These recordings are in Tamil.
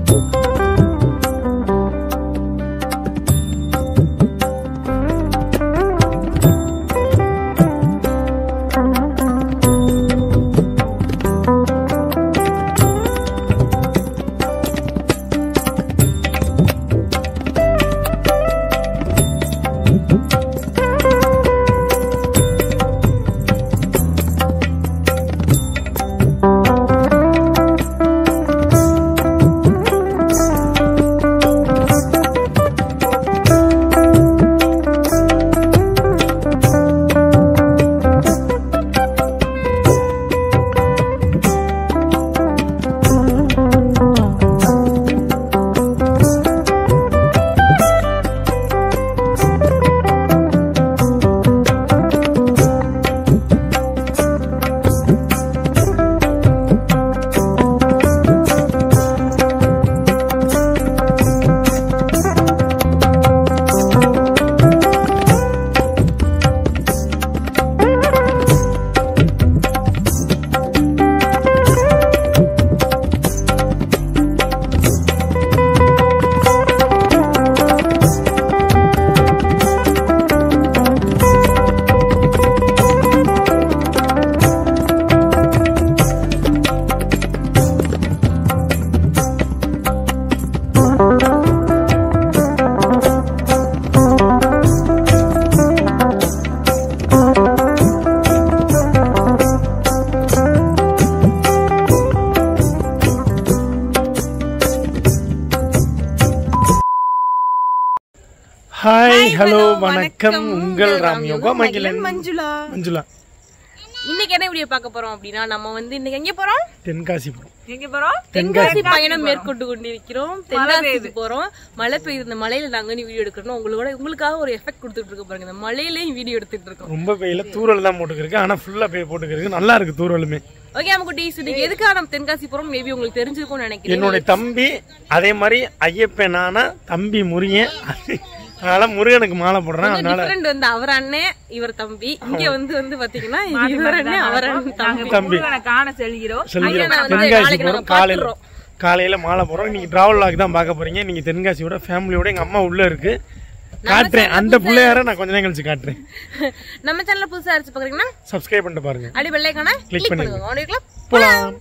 ஹாய் ஹலோ வணக்கம் உங்கள் ராம் யோகா மகிழன் மஞ்சுளா மஞ்சுளா இன்னைக்கு என்ன வீடியோ பார்க்க போறோம் அப்படின்னா நம்ம வந்து இன்னைக்கு எங்க போறோம் தென்காசி போகிறோம் எங்க போறோம் தென்காசி பயணம் மேற்கொண்டு கொண்டிருக்கிறோம் தென்காசிக்கு போறோம் மழை பெய்யுது இந்த மலையில நாங்க வந்து வீடியோ எடுக்கிறோம் உங்களோட உங்களுக்காக ஒரு எஃபெக்ட் கொடுத்துட்டு இருக்க பாருங்க இந்த மலையிலயும் வீடியோ எடுத்துட்டு இருக்கோம் ரொம்ப பெய்யல தூரல் தான் போட்டுக்கிருக்கு ஆனால் ஃபுல்லாக பெய்ய போட்டுக்கிருக்கு நல்லா இருக்கு தூரலுமே ஓகே நம்ம குட்டீஸ் இன்னைக்கு எதுக்காக நம்ம தென்காசி போறோம் மேபி உங்களுக்கு தெரிஞ்சிருக்கும்னு நினைக்கிறேன் என்னுடைய தம்பி அதே மாதிரி ஐயப்பனான தம்பி முருகன் அதனால முருகனுக்கு மாலை போடுறேன் அதனால டிஃபரெண்ட் வந்து அவர் அண்ணன் இவர் தம்பி இங்க வந்து வந்து பாத்தீங்கன்னா இவர் அண்ணன் அவர் அண்ணன் தம்பி தம்பி முருகனை காண செல்கிறோம் சொல்லிக்கிறோம் ஐயா, நான் வந்து தென்காசி நாளைக்கு போகிறோம் நம்ம காலையில் பார்த்துடுறோம். காலையில மாலை போடுறோம் நீங்க டிராவல் லாக் தான் பார்க்க போறீங்க நீங்க தென்காசியோட ஃபேமிலியோட எங்க அம்மா உள்ள இருக்கு காட்டுறேன் அந்த பிள்ளையார நான் கொஞ்ச நேரம் கழிச்சு காட்டுறேன் நம்ம சேனல்ல புதுசா அடிச்சு பாக்குறீங்கன்னா சப்ஸ்கிரைப் பண்ணிட்டு பாருங்க அடி வெள்ளைக்கான கிளிக் பண்ணுங்க அவனுக்குலாம் போலாம்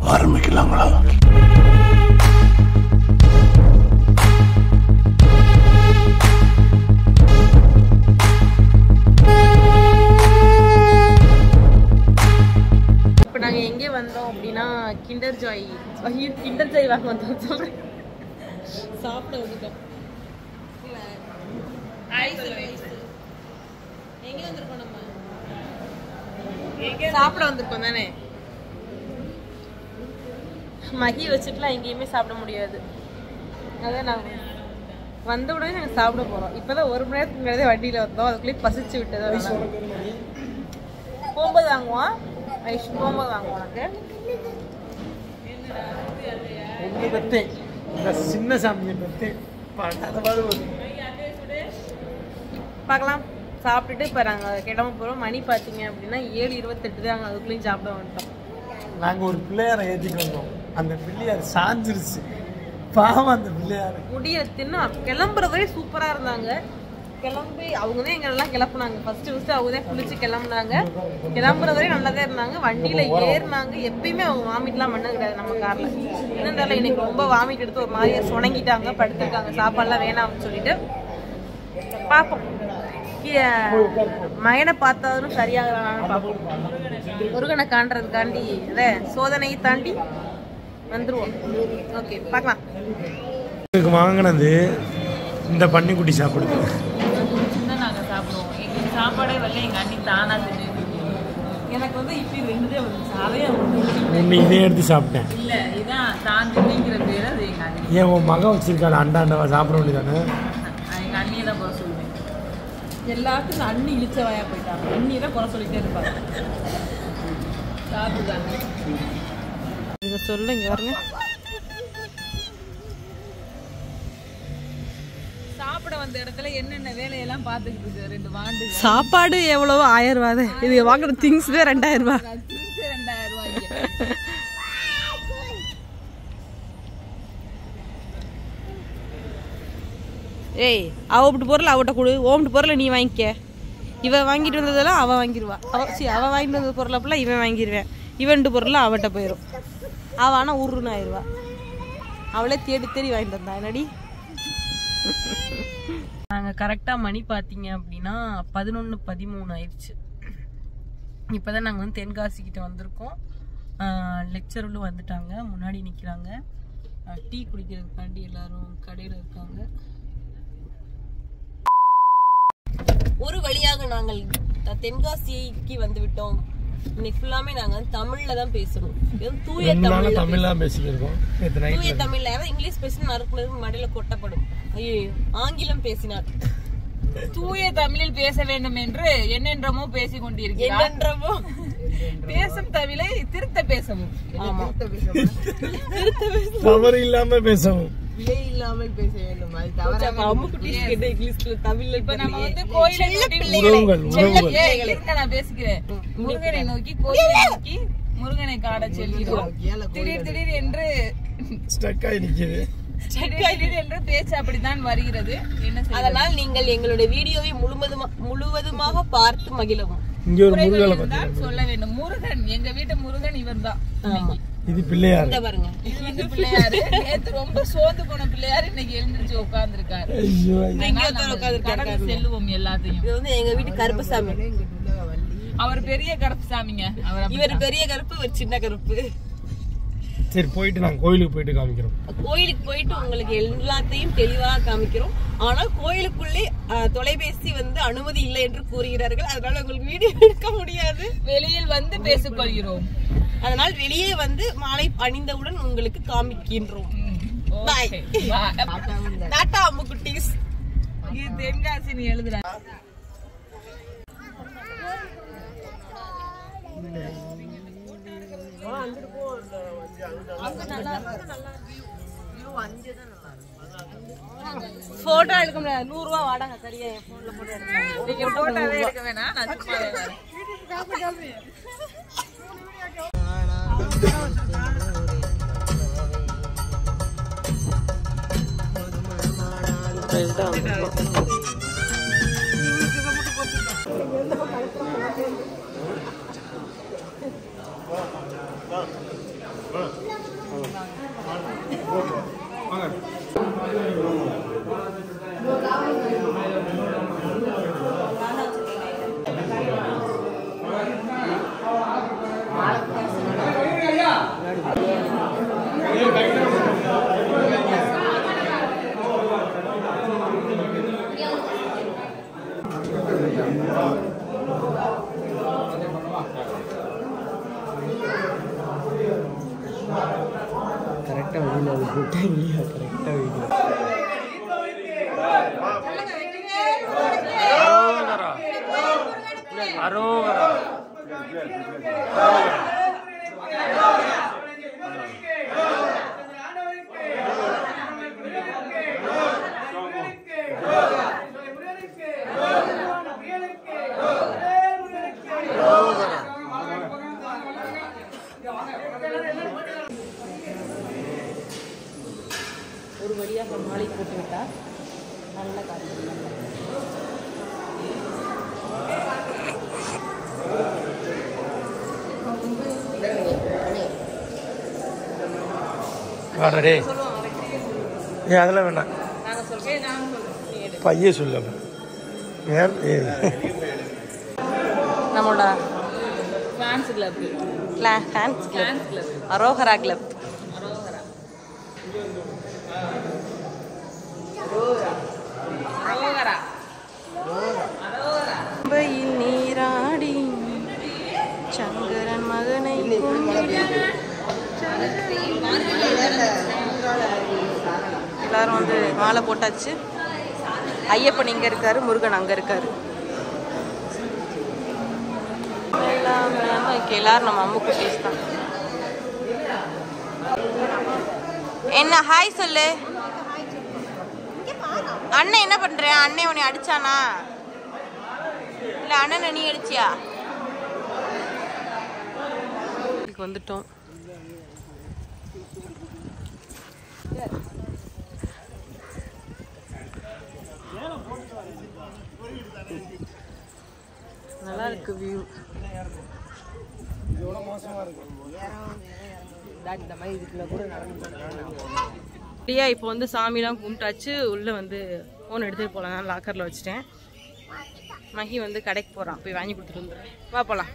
இப்போ நாங்க எங்க வந்தோம் அப்படின்னா கிண்டர் ஜாய் ஐயோ கிண்டர் ஜாய் வாங்க வந்தோம் சொல்றேன் சாப்பிட வந்துட்டோம் எங்க வந்திருக்கோம் நம்ம சாப்பிட வந்திருக்கோம் தானே மகி வச்சுட்டுலாம் எங்கேயுமே சாப்பிட முடியாது அதான் நாங்க வந்த உடனே நாங்க சாப்பிட போறோம் இப்பதான் ஒரு மணி நேரத்துக்கு முன்னாடியே வண்டியில வந்தோம் அதுக்குள்ளேயே பசிச்சு விட்டது போகும்போது வாங்குவோம் ஐஷ் போகும்போது வாங்குவோம் நாங்க ஒன்று பெத்தேன் இந்த சின்ன சாமியை பெத்தேன் படாதபாடு ஒரு பார்க்கலாம் சாப்பிட்டுட்டு இப்போ நாங்கள் கிளம்ப போகிறோம் மணி பார்த்தீங்க அப்படின்னா ஏழு இருபத்தெட்டு தான் நாங்கள் அதுக்குள்ளேயும் சாப்பிட வந்துட்டோம் நாங்க ஒரு பிள்ளையாரை ஏத்திட்டு வந்தோம் அந்த பிள்ளையார் சாஞ்சிருச்சு பாவம் அந்த பிள்ளையார் முடிய தின்னு கிளம்புறதே சூப்பராக இருந்தாங்க கிளம்பி அவங்க தான் எங்களெல்லாம் கிளப்புனாங்க ஃபர்ஸ்ட் ஃபர்ஸ்ட் அவங்க தான் குளிச்சு கிளம்புனாங்க கிளம்புறது வரையும் நல்லா தான் இருந்தாங்க வண்டியில ஏறினாங்க எப்பயுமே அவங்க வாமிட்லாம் பண்ணது கிடையாது நம்ம கார்ல இன்னும் தெரியல இன்னைக்கு ரொம்ப வாமிட் எடுத்து ஒரு மாதிரியே சுணங்கிட்டாங்க படுத்திருக்காங்க சாப்பாடுலாம் வேணாம்னு சொல்லிட்டு பார்ப்போம் கீழே மகனை பார்த்தாலும் சரியாகலான்னு பார்ப்போம் முருகனை காண்றதுக்காண்டி இதை சோதனையை தாண்டி வந்துருவோம் ஓகே பார்க்கலாம் எனக்கு வாங்கினது இந்த பன்னிக்குட்டி சாப்பிடுது தான் நாங்க சாப்பிடுவோம் எங்களுக்கு சாப்பாடே வரல எங்க அண்ணி தானா தின்னு எனக்கு வந்து இப்படி ரெண்டுதே வந்துச்சு அதையே ஒண்ணு ஒன்று இதே எடுத்து சாப்பிட்டேன் இல்ல இதான் தான் தின்னுங்கிற பேர் அது எங்க அண்ணி ஏன் உன் மகன் வச்சிருக்காள் அண்டா அண்டாவா சாப்பிட வேண்டியதானே நான் எங்க அண்ணியை தான் குறை சொல்லுவேன் எல்லாத்துக்கும் அண்ணி இழிச்ச வாயா போயிட்டாங்க அண்ணி தான் குறை சொல்லிட்டே இருப்பாங்க சாப்பிடுதாங்க இதை சொல்லுங்க பாருங்க சாப்பிட வந்த இடத்துல என்னென்ன வேலையெல்லாம் பார்த்துக்கிட்டு இருக்கு ரெண்டு வாண்டு சாப்பாடு எவ்வளவு ஆயிரம் ரூபா தான் இது வாங்குற திங்ஸ் தான் ரெண்டாயிரம் ரூபாய் ரெண்டாயிரம் ரூபாய்க்கு ஏய் அவட்டு பொருள் அவட்ட கொடு ஓம்ட்டு பொருளை நீ வாங்கிக்க இவ வாங்கிட்டு வந்ததெல்லாம் அவ வாங்கிடுவா அவ சி அவ வாங்கிட்டு வந்த பொருளை ஃபுல்லாக இவன் வாங்கிடுவேன் இவன்ட்டு பொருள் அவட்ட போயிடும் அவ ஆனால் உருன்னு ஆயிடுவா அவளே தேடி தேடி வாங்கிட்டு வந்தா என்னடி நாங்கள் கரெக்டாக மணி பார்த்தீங்க அப்படின்னா பதினொன்று பதிமூணு ஆயிடுச்சு இப்போ தான் நாங்கள் வந்து தென்காசிக்கிட்ட வந்திருக்கோம் லெக்சர்களும் வந்துட்டாங்க முன்னாடி நிற்கிறாங்க டீ குடிக்கிறதுக்காண்டி எல்லாரும் கடையில் இருக்காங்க ஒரு வழியாக நாங்கள் த- தென்காசிக்கு வந்து விட்டோம் இன்னைக்கு ஃபுல்லாமே நாங்க வந்து தமிழ்ல தான் பேசணும் இதுவும் தூய ரெண்டு நாளா தமிழ்ல தமிழ் தான் பேசிக்கிருக்கோம் நேற்று நைட் தூய தமிழ்ல யாராவது இங்கிலீஷ் பேசினா நறுக்குனது மடையில கொட்டப்படும் ஐயோ ஆங்கிலம் பேசினார் தூய தமிழில் பேச வேண்டும் என்று என்னென்றமோ பேசிக் கொண்டிருக்கிறார் என்னன்றமோ பேசும் தமிழை திருத்த பேசவும் ஆமா தவறு இல்லாம பேசவும் விலை இல்லாமல் பேச வேண்டும் அது தவறாக அம்முக்குட்டி கிட்ட இங்கிலீஷ்ல தமிழ்ல இப்ப நம்ம வந்து கோயிலை நோக்கி உறவுகள் உறவுகள் ஏய், இருங்க, நான் பேசிக்கிறேன் முருகனை நோக்கி கோயிலை நோக்கி முருகனை காண செல்கிறோம் திடீர் திடீர் என்று ஸ்டக் ஆகி நிக்குது திடீர் திடீர் என்று பேச்சு அப்படித்தான் வருகிறது என்ன செய்ய அதனால் நீங்கள் எங்களுடைய வீடியோவை முழுவதுமா முழுவதுமாக பார்த்து மகிழவும் இங்க ஒரு முருகலை பத்தி தான் சொல்ல வேண்டும் முருகன் எங்க வீட்டு முருகன் இவர்தான் இது பிள்ளையார் இந்த பாருங்க இது வந்து பிள்ளையாரு நேத்து ரொம்ப சோர்ந்து போன பிள்ளையாரு இன்னைக்கு எழுந்திருச்சு உட்கார்ந்துருக்காரு ஐயோ கடந்து செல்லுவோம் எல்லாத்தையும் இது வந்து எங்க வீட்டு கருப்புசாமி அவர் பெரிய கருப்புசாமிங்க அவர் அப்படி- இவர் பெரிய கருப்பு ஒரு சின்ன கருப்பு சரி போயிட்டு நாங்க கோயிலுக்கு போயிட்டு காமிக்கிறோம் கோயிலுக்கு போயிட்டு உங்களுக்கு எல்லாத்தையும் தெளிவாக காமிக்கிறோம் ஆனால் கோயிலுக்குள்ளே அஹ், தொலைபேசி வந்து அனுமதி இல்லை என்று கூறுகிறார்கள் அதனால உங்களுக்கு வீடியோ எடுக்க முடியாது வெளியில் வந்து பேசிக் கொள்கிறோம் அதனால் வெளியே வந்து மாலை அணிந்தவுடன் உங்களுக்கு காமிக்கின்றோம் Bye. டாட்டா அம்மு குட்டீஸ் இது தென்காசின்னு எழுதுற போட்டோ எடுக்க முடியாது நூறு ரூபா வாடகை சரியா என் போன்ல போட்டோ எடுக்க நீங்க போட்டோவே எடுக்க வேணாம் நான் சும்மாவே வரேன் கரெக்டாக வெளியில் அது போட்டே இல்லையா கரெக்டாக வீடியோ அரோகரா ஒரு வழியாக மாலை போட்டு விட்டால் நல்ல காரியம் வாடா ஏ அதெல்லாம் வேணாம் நாங்கள் சொல்கிறேன் நாங்கள் சொல்கிறேன் பைய சொல்ல வேற ஏ நம்மளோட fans club fans club fans club அரோகரா கிளப் அரோகரா அரோகரா அரோகரா பையில் நீராடி சங்கரன் மகனை கும்பிடு. எல்லாரும் வந்து மாலை போட்டாச்சு ஐயப்பன் இங்க இருக்காரு முருகன் அங்க இருக்காரு எல்லாமே நம்ம எல்லாரும் நம்ம அம்மு குட்டீஸ் தான் என்ன ஹாய் சொல்லு அண்ணன் என்ன பண்ற அண்ணன் உன்னை அடிச்சானா இல்ல அண்ணனை நீ அடிச்சியா இதுக்கு வந்துட்டோம் வியூ எவ்வளோ மோசமாக இருக்கு இந்த மாதிரி இதுக்குள்ள கூட நடந்து பிரியா இப்போ வந்து சாமிலாம் கும்பிட்டாச்சு உள்ளே வந்து ஃபோன் எடுத்துகிட்டு போகலாம் நான் லாக்கரில் வச்சுட்டேன் மகி வந்து கடைக்கு போகிறான் போய் வாங்கி கொடுத்துட்டு வந்துடுறேன் வா போகலாம்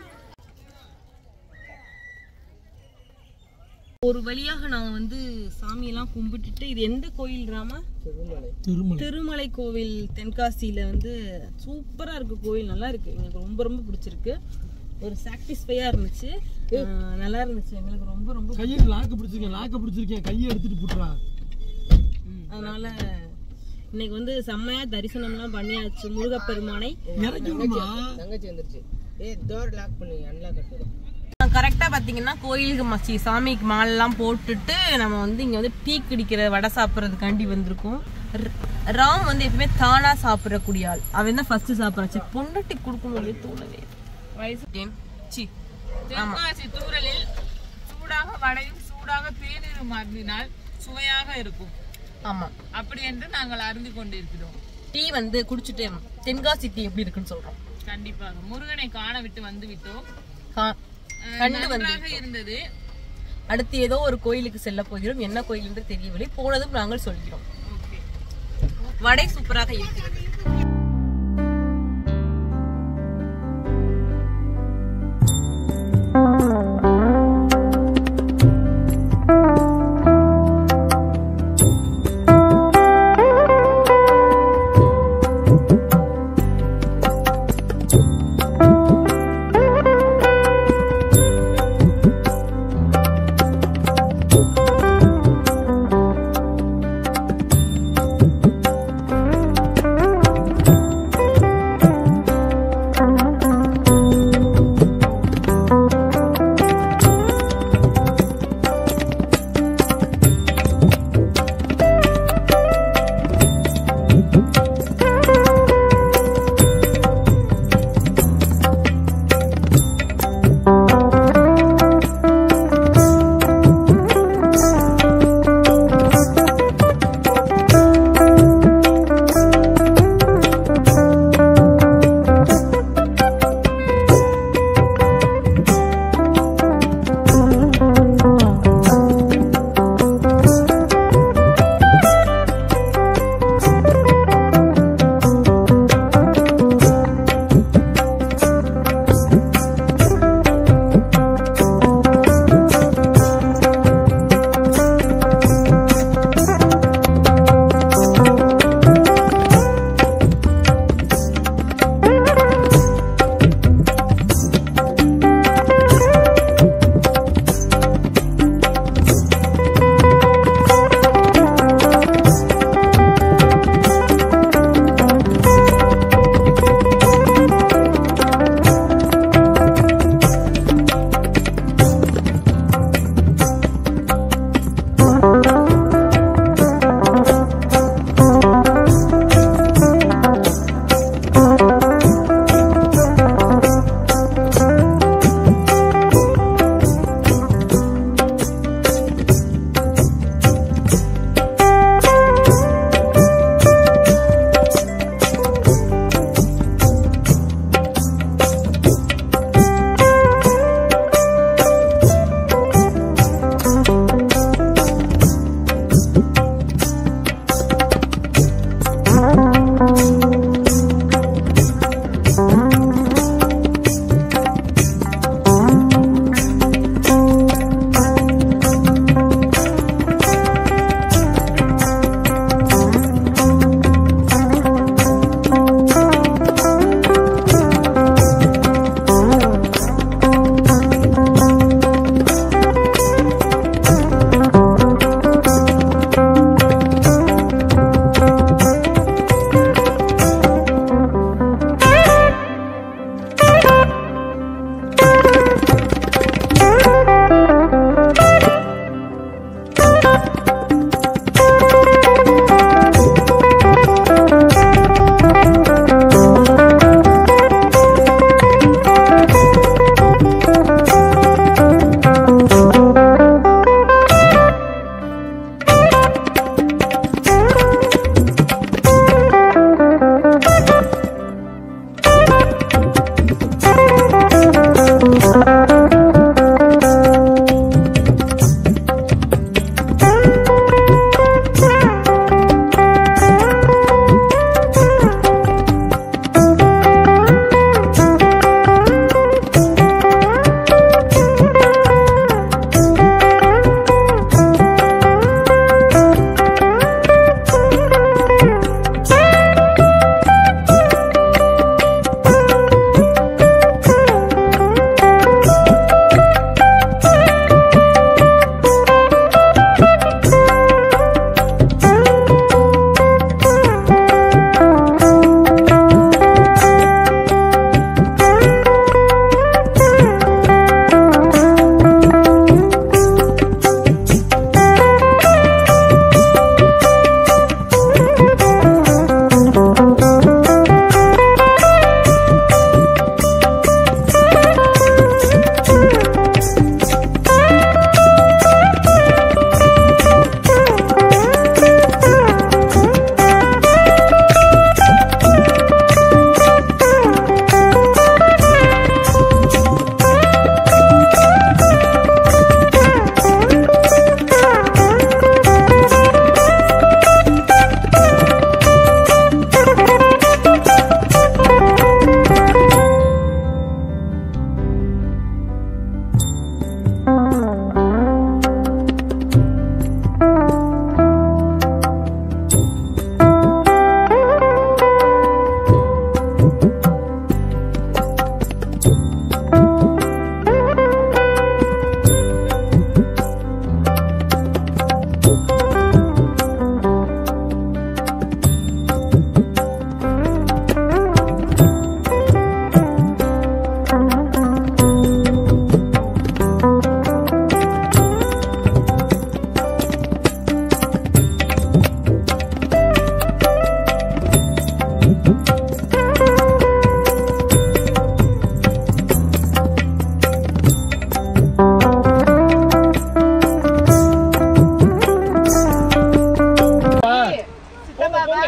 ஒரு வழியாக நாங்கள் வந்து சாமியெல்லாம் கும்பிட்டுட்டு இது எந்த கோயில் ராமா திருமலை திருமலை கோவில் தென்காசியில் வந்து சூப்பராக இருக்கு கோயில் நல்லா இருக்கு எங்களுக்கு ரொம்ப ரொம்ப பிடிச்சிருக்கு ஒரு சாட்டிஸ்ஃபையாக இருந்துச்சு அஹ் நல்லா இருந்துச்சு எங்களுக்கு ரொம்ப ரொம்ப கையை லாக்கு பிடிச்சிருக்கேன் லாக்க பிடிச்சிருக்கேன் கையை எடுத்துட்டு போட்டுறா அதனால இன்னைக்கு வந்து செம்மையா தரிசனம்லாம் பண்ணியாச்சு முருகப்பெருமானை இறக்கி விடுமா தங்கச்சி வந்துருச்சு ஏய் டோர் லாக் பண்ணு அன்லாக் கட்டுறோம் கரெக்டா பாத்தீங்கன்னா கோயிலுக்கு மச்சி சாமிக்கு மாலெல்லாம் போட்டுட்டு நம்ம வந்து இங்க வந்து டீ குடிக்கிற வடை சாப்பிட்றதுக்காண்டி வந்திருக்கோம் ர- ராம் வந்து எப்பவுமே தானா சாப்பிடக்கூடிய ஆள் அவன் தான் ஃபர்ஸ்ட் சாப்பிட்றாச்சு பொண்டாட்டி கொடுக்கணும் தோணவே வயசு சி தென்காசி தூரலில் சூடாக வடையும் சூடாக தேநீரும் அருந்தினால் சுவையாக இருக்கும் ஆமா அப்படி என்று நாங்கள் அறிந்து கொண்டிருக்கிறோம் டீ வந்து குடிச்சிட்டு தென்காசி டீ எப்படி இருக்குன்னு சொல்றோம் கண்டிப்பாக முருகனை காண விட்டு வந்து விட்டோம் கா- கண்டு வந்து நன்றாக இருந்தது அடுத்து ஏதோ ஒரு கோயிலுக்கு செல்ல போகிறோம் என்ன கோயில் என்று தெரியவில்லை போனதும் நாங்கள் சொல்கிறோம் ஓகே வடை சூப்பராக இருக்கிறது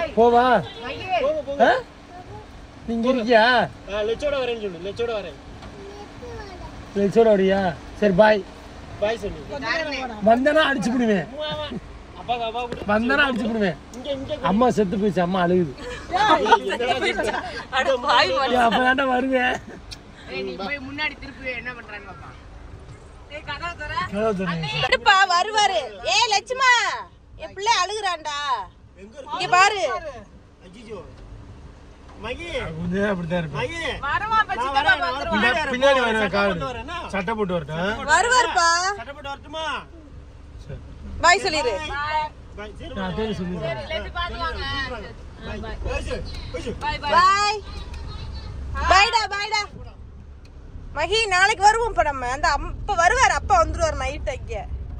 போவா ஆ? நீங்க இருக்கியா லெச்சோட வரேன்னு சொல்லு லெச்சோட வரேன் லெச்சோட வரியா சரி பாய் பாய் சொல்லு வந்தனா அடிச்சு விடுவேன் அப்பா அப்பா கூட வந்தனா அடிச்சு விடுவேன் இங்க இங்க அம்மா செத்து போயிடுச்சு அம்மா அழுகுது அட பாய் ஏய், அப்பதான்டா வருவேன் கதவு திறந்து. இருப்பா வருவாரு ஏ லட்சுமா என் பிள்ளை அழுகுறான்டா இங்க பாரு அஜிஜோ மகி கொஞ்ச நேரம் அப்படித்தான் இருப்பேன் மகி வரமா பச்சிட்டப்பா வந்துருவா பின்னா- பின்னாடி வருவேன் காவல் வரேன்னா சட்டை போட்டு வரட்டும் வருவாருப்பா சட்டப்பட்டு வரட்டுமா சரி. பாய் சொல்லிரு பாய் சரி நான் அதே சொல்லிடுறேன் பாய் ஓய்சு ஓய்சு பாய் பாய்டா பாய்டா மகி நாளைக்கு வருவோம் இப்ப நம்ம அந்த அப்ப வருவாரு அப்பா வந்துருவாரு நைட் இங்க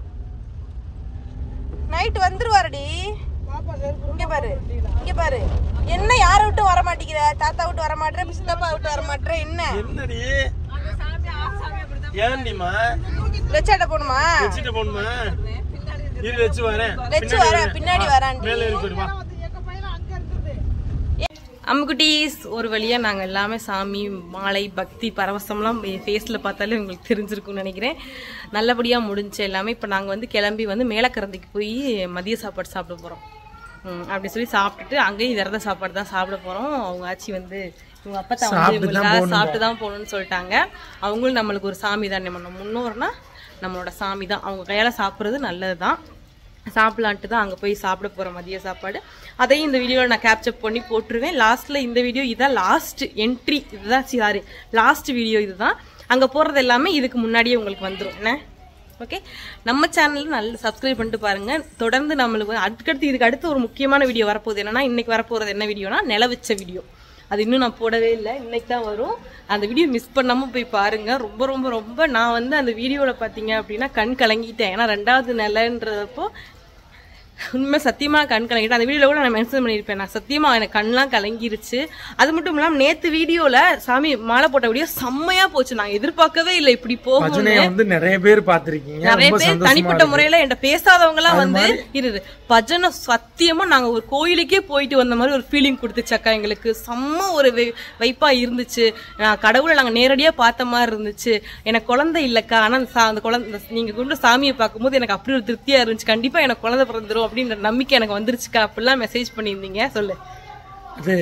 நைட் வந்துருவாருடி இங்க பாரு இங்க பாரு என்ன யார விட்டு வர மாட்டேங்கிற தாத்தா விட்டு வர மாட்டேற சித்தப்பா விட்டு வர மாட்டேற என்ன என்னடி ஏன்டிமா லட்சாட்ட போணுமா வச்சுட்டு போகணுமா இரு வச்சு வரேன் லட்சு வர பின்னாடி வரான்டி மேலே ஏறி போயிடுவா அம்முக்குட்டீஸ் ஒரு வழியா நாங்க எல்லாமே சாமி மாலை பக்தி பரவசம்லாம் ஃபேஸ்ல பார்த்தாலே உங்களுக்கு தெரிஞ்சிருக்கும்னு நினைக்கிறேன் நல்லபடியா முடிஞ்சு எல்லாமே இப்போ நாங்க வந்து கிளம்பி வந்து மேலக்கரந்தைக்கு போய் மதிய சாப்பாடு சாப்பிட போறோம் ம், அப்படி சொல்லி சாப்பிட்டுட்டு அங்கேயும் விரத சாப்பாடு தான் சாப்பிட போறோம் அவங்க ஆச்சி வந்து இவங்க அப்பத்தா வந்து இவங்களுக்காக சாப்பிட்டு தான் போகணும்னு சொல்லிட்டாங்க அவங்களும் நம்மளுக்கு ஒரு சாமி தான் நம்ம முன்னோர்னா நம்மளோட சாமி தான் அவங்க கையால சாப்பிட்றது நல்லது தான் சாப்பிடலான்ட்டு தான் அங்கே போய் சாப்பிட போகிறோம் மதிய சாப்பாடு அதையும் இந்த வீடியோவில் நான் கேப்சர் பண்ணி போட்டுருவேன் லாஸ்ட்டில் இந்த வீடியோ இதுதான் லாஸ்ட் என்ட்ரி இதுதான் சாரி லாஸ்ட் வீடியோ இதுதான் அங்கே போகிறது எல்லாமே இதுக்கு முன்னாடியே உங்களுக்கு வந்துடும் என்ன ஓகே நம்ம சேனலில் நல்ல சப்ஸ்கிரைப் பண்ணிட்டு பாருங்க தொடர்ந்து நம்மளுக்கு வந்து அடுத்தடுத்து இதுக்கு அடுத்து ஒரு முக்கியமான வீடியோ வரப்போகுது என்னன்னா இன்னைக்கு வரப்போகிறது என்ன வீடியோனா நிலவச்ச வீடியோ அது இன்னும் நான் போடவே இல்லை இன்னைக்கு தான் வரும் அந்த வீடியோ மிஸ் பண்ணாம போய் பாருங்க ரொம்ப ரொம்ப ரொம்ப நான் வந்து அந்த வீடியோவில் பார்த்தீங்க அப்படின்னா கண் கலங்கிட்டேன் ஏன்னா ரெண்டாவது நிலைன்றப்போ உண்மை சத்தியமா கண் கலங்கிட்டு அந்த வீடியோல கூட நான் மென்ஷன் பண்ணியிருப்பேன் நான் சத்தியமா எனக்கு கண்லாம் கலங்கிருச்சு அது மட்டும் இல்லாம நேத்து வீடியோல சாமி மாலை போட்ட வீடியோ செம்மையா போச்சு நான் எதிர்பார்க்கவே இல்லை இப்படி போகும் பஜனையை வந்து நிறைய பேர் பார்த்திருக்கீங்க நிறைய ரொம்ப பேர் சந்தோஷமா தனிப்பட்ட இருக்கு. முறையில என்கிட்ட பேசாதவங்க எல்லாம் வந்து இரு பஜனை சத்தியமா நாங்க ஒரு கோயிலுக்கே போயிட்டு வந்த மாதிரி ஒரு ஃபீலிங் கொடுத்துச்சு அக்கா எங்களுக்கு செம்ம ஒரு வை- வைப்பா இருந்துச்சு நான் கடவுளை நாங்க நேரடியா பார்த்த மாதிரி இருந்துச்சு எனக்கு குழந்தை இல்லக்கா ஆனா அந்த சா- அந்த குழந்தை நீங்க கொண்டு சாமியை பார்க்கும்போது எனக்கு அப்படி ஒரு திருப்தியா இருந்துச்சு கண்டிப்பா எனக்கு குழந்தை பிறந்துரும் அப்படின்ற நம்பிக்கை எனக்கு வந்துருச்சுக்கா அப்படிலாம் மெசேஜ் பண்ணியிருந்தீங்க சொல்லு அது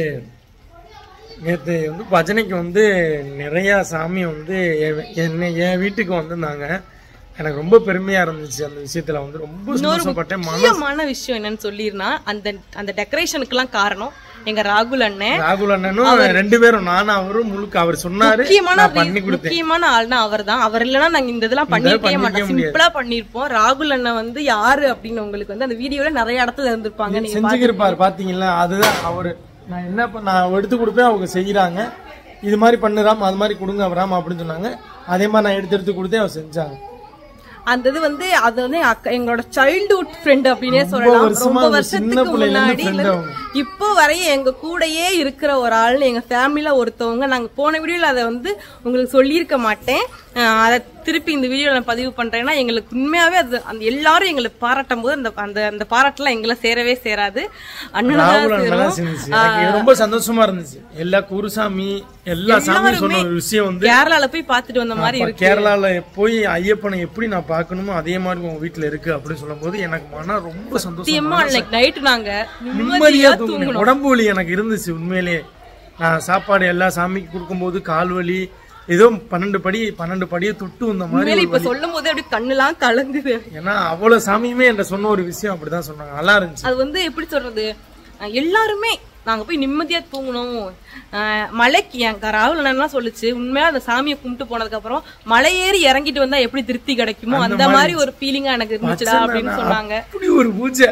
நேற்று வந்து பஜனைக்கு வந்து நிறைய சாமி வந்து என் என்னை என் வீட்டுக்கு வந்திருந்தாங்க எனக்கு ரொம்ப பெருமையா இருந்துச்சு அந்த விஷயத்துல வந்து ரொம்ப சந்தோஷப்பட்டேன் மன முக்கியமான விஷயம் என்னன்னு சொல்லிருந்தா அந்த அந்த டெக்கரேஷனுக்குலாம் காரணம் எங்க ராகுல் அண்ணன் ராகுல் அண்ணனும் ரெண்டு பேரும் நானும் அவரும் முழுக்க அவர் சொன்னாரு முக்கியமான நான் பண்ணி கொடுத்தேன் முக்கியமான ஆள்னா அவர்தான் அவர் இல்லைன்னா நாங்க இந்த இதெல்லாம் பண்ணிருக்கவே மாட்டோம் சிம்பிளா பண்ணிருப்போம் ராகுல் அண்ணன் வந்து யாரு அப்படின்னு உங்களுக்கு வந்து அந்த வீடியோல நிறைய இடத்துல இருந்திருப்பாங்க நீங்க செஞ்சுக்கிருப்பார் பாத்தீங்களா அதுதான் அவரு நான் என்ன பண்ண நான் எடுத்து கொடுப்பேன் அவங்க செய்யறாங்க இது மாதிரி பண்ணுறாம அது மாதிரி கொடுங்க அவராம அப்படின்னு சொன்னாங்க அதே மாதிரி நான் எடுத்து எடுத்து கொடுத்தேன் அவர் செஞ்சாங்க அந்த இது வந்து அது வந்து அக்கா- எங்களோட சைல்ட்ஹுட் ஃப்ரெண்ட் அப்படின்னே சொல்லலாம் வருஷமா ரொம்ப அந்த சின்ன வருஷத்துக்கு பிள்ளையில இருந்து முன்னாடி friend இல்ல, அவங்க. இப்போ வரையும் எங்க கூடயே இருக்கிற ஒரு ஆள் எங்க ஃபேமிலில ஒருத்தவங்க நாங்க போன வீடியோல அதை வந்து உங்களுக்கு சொல்லியிருக்க மாட்டேன் அஹ் அதை திருப்பி இந்த வீடியோல நான் பதிவு பண்றேன்னா எங்களுக்கு உண்மையாவே அது அந்த எல்லாரும் எங்களை பாராட்டும் போது அந்த அந்த அந்த பாராட்டுலாம் எங்களை சேரவே சேராது அண்ணன் ராகுல் தான் அண்ணன் சேரும் செஞ்சுச்சு எனக்கு இது ரொம்ப சந்தோஷமா இருந்துச்சு எல்லா குருசாமி எல்லா சாமியும் சொன்ன ஒரு விஷயம் வந்து கேரளால போய் பார்த்துட்டு வந்த மாதிரி அப்ப இருக்கு கேரளால போய் ஐயப்பனை எப்படி நான் பார்க்கணுமோ அதே மாதிரி உங்க வீட்டுல இருக்கு அப்படின்னு சொல்லும்போது எனக்கு மனம் ரொம்ப சந்தோஷம் சத்தியமா அன்னைக்கு நைட்டு நாங்க நிம்மதியா நிம்மதியா தூங்கினேன் தூங்கணும் உடம்பு வலி எனக்கு இருந்துச்சு உண்மையிலே நான் சாப்பாடு எல்லா சாமிக்கு கொடுக்கும்போது கால் வலி ஏதோ பன்னெண்டு படி பன்னெண்டு படியை தொட்டு வந்த மாதிரி உண்மையில இப்ப சொல்லும் போதே அப்படி கண்ணுலாம் கலங்குது ஏன்னா அவ்வளவு சாமியுமே என்கிட்ட சொன்ன ஒரு விஷயம் அப்படிதான் சொன்னாங்க நல்லா இருந்துச்சு அது வந்து எப்படி சொல்றது அஹ் எல்லாருமே நாங்க போய் நிம்மதியா தூங்கணும் அஹ் மலைக்கு என் ராகுல் அண்ணன்லாம் சொல்லுச்சு உண்மையா அந்த சாமியை கும்பிட்டு போனதுக்கு அப்புறம் மலை ஏறி இறங்கிட்டு வந்தா எப்படி திருப்தி கிடைக்குமோ அந்த மாதிரி ஒரு ஃபீலிங்கா எனக்கு இருந்துச்சுடா அப்படின்னு சொன்னாங்க அப்படி ஒரு பூஜை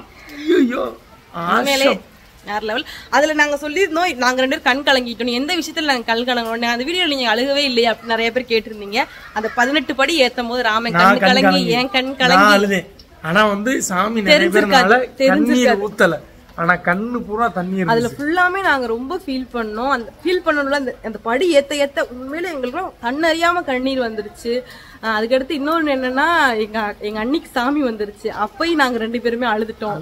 ஐயோ உண்மையிலே வேற லெவல் அதுல நாங்க சொல்லியிருந்தோம் நாங்க ரெண்டு பேரும் கண் கலங்கிட்டோம் எந்த விஷயத்துல நாங்க கண் கலங்கணும் அந்த வீடியோல நீங்க அழுகவே இல்லையா அப்படின்னு நிறைய பேர் கேட்டிருந்தீங்க அந்த பதினெட்டு படி ஏத்தும் போது ராமன் நான் கண் கண் கலங்கி கலங்கி ஏன் கண் நான் கலங்கி அழுதேன் ஆனா வந்து சாமி நிறைய பேர்னால கண்ணீர் ஊத்தல ஆனா கண்ணு பூரா தண்ணி அதுல இருந்துச்சு ஃபுல்லாமே நாங்க ரொம்ப ஃபீல் பண்ணோம் அந்த ஃபீல் பண்ணணும்ல அந்த அந்த படி ஏத்த ஏத்த உண்மையில எங்களுக்கு கண் அறியாம கண்ணீர் வந்துருச்சு அஹ் அதுக்கடுத்து இன்னொன்னு என்னன்னா எங்க எங்க அன்னிக்கு சாமி வந்துருச்சு அப்பயும் நாங்க ரெண்டு பேருமே அழுதுட்டோம்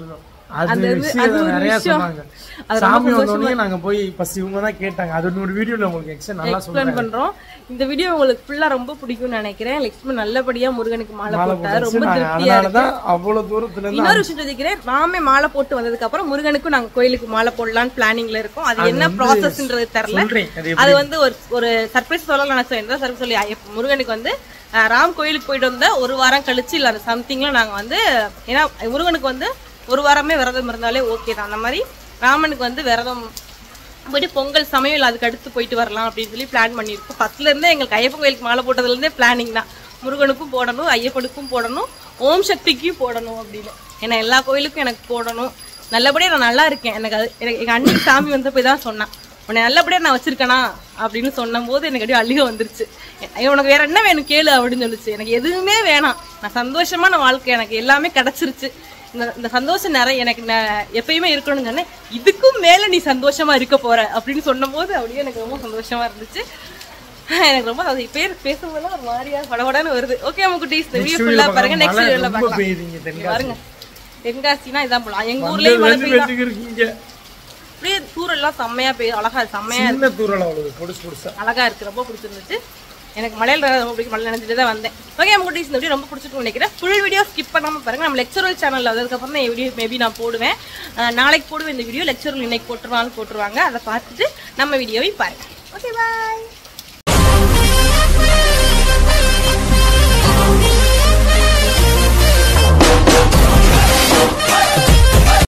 அது அது வந்து- விஷயம் அது ஒரு நிறைய விஷயம். சொன்னாங்க அது ரொம்ப சாமி வந்தோடனே நாங்க போய் ஃபர்ஸ்ட் இவங்க தான் கேட்டாங்க அது ஒரு வீடியோல உங்களுக்கு எக்ஸ்ட்ரா நல்லா எக்ஸ்பிளைன் சொல்றாங்க பண்றோம் இந்த வீடியோ உங்களுக்கு ஃபுல்லா ரொம்ப பிடிக்கும்னு நினைக்கிறேன் லக்ஷ்மி நல்லபடியா முருகனுக்கு மாலை மாலை போட்டாரு ரொம்ப போட்டாச்சு திருப்தியா இருக்கு அதனாலதான் அவ்வளவு தூரத்துல இருந்து இன்னொரு விஷயம் சொல்லிக்கிறேன் ராமே மாலை போட்டு வந்ததுக்கு அப்புறம் முருகனுக்கும் நாங்க கோயிலுக்கு மாலை போடலாம்னு பிளானிங்ல இருக்கோம் அது என்ன ப்ராசஸ்ன்றது தெரியல சொல்றேன் அது அது வந்து ஒரு ஒரு சர்ப்ரைஸ் சொல்லலாம் நினைச்சோம் என்ன சர்ப்ரைஸ் சொல்லி ஐயப்ப- முருகனுக்கு வந்து அஹ், ராம் கோயிலுக்கு போயிட்டு வந்த ஒரு வாரம் கழிச்சு இல்ல அந்த சம்திங்ல நாங்க வந்து ஏன்னா முருகனுக்கு வந்து ஒரு வாரமே விரதம் இருந்தாலே ஓகே தான் அந்த மாதிரி ராமனுக்கு வந்து விரதம் போயிட்டு பொங்கல் சமயம் அதுக்கு அடுத்து போயிட்டு வரலாம் அப்படின்னு சொல்லி பிளான் பண்ணியிருக்கோம் ஃபர்ஸ்ட்ல இருந்தே எங்களுக்கு ஐயப்பன் கோயிலுக்கு மாலை போட்டதுல இருந்தே பிளானிங் தான் முருகனுக்கும் போடணும் ஐயப்பனுக்கும் போடணும் ஓம் சக்திக்கும் போடணும் அப்படின்னு ஏன்னா எல்லா கோயிலுக்கும் எனக்கு போடணும் நல்லபடியா நான் நல்லா இருக்கேன் எனக்கு அது எனக்கு எங்க அன்னைக்கு சாமி வந்த போய் தான் சொன்னான் உன்னை நல்லபடியா நான் வச்சிருக்கேனா அப்படின்னு சொன்னபோது எனக்கு அப்படியே அழுக வந்துருச்சு ஐயோ, உனக்கு வேற என்ன வேணும் கேளு அப்படின்னு சொல்லுச்சு எனக்கு எதுவுமே வேணாம் நான் சந்தோஷமான வாழ்க்கை எனக்கு எல்லாமே கிடைச்சிருச்சு இந்த இந்த சந்தோஷம் நிறைய எனக்கு ந- எப்பயுமே இருக்கணும்னு சொன்னேன் இதுக்கும் மேல நீ சந்தோஷமா இருக்க போற அப்படின்னு சொன்னபோது அப்படியே எனக்கு ரொம்ப சந்தோஷமா இருந்துச்சு எனக்கு ரொம்ப அது பேர் பேசும்போது ஒரு மாதிரியா படபடன்னு வருது ஓகே நம்ம குட்டீஸ் இந்த வீடியோ ஃபுல்லா பாருங்க நெக்ஸ்ட் வீடியோல ரொம்ப பார்க்கலாம் பெய்யுதுங்க இங்க தென்காசி பாருங்க தென்காசினா இதான் போலாம் எங்க ஊர்லயும் மழை வெந்து பெய்யும் வெந்துக்கு இருக்கீங்க அப்படியே தூரெல்லாம் செம்மையா பெய்யும் அழகா செம்மையா சின்ன தூரல் அவ்வளவு பொடுசு பொடுசா அழகா இருக்கு ரொம்ப பிடிச்சிருந்துச்சு எனக்கு மலையில ரொம்ப பிடிக்கும் மழை நினைச்சிட்டு தான் வந்தேன் ஓகே நம்ம குட்டீஸ் இந்த வீடியோ ரொம்ப பிடிச்சிருக்கும்னு நினைக்கிறேன் ஃபுல் வீடியோ ஸ்கிப் பண்ணாம பாருங்க நம்ம லெக்சரல் சேனல்ல அதுக்கப்புறம் தான் வீடியோ மேபி நான் போடுவேன் அஹ் நாளைக்கு போடுவேன் இந்த வீடியோ லெக்சரல் இன்னைக்கு போட்டுருவாங்க போட்டுருவாங்க அதை பார்த்துட்டு நம்ம வீடியோவை பாருங்க ஓகே பாய்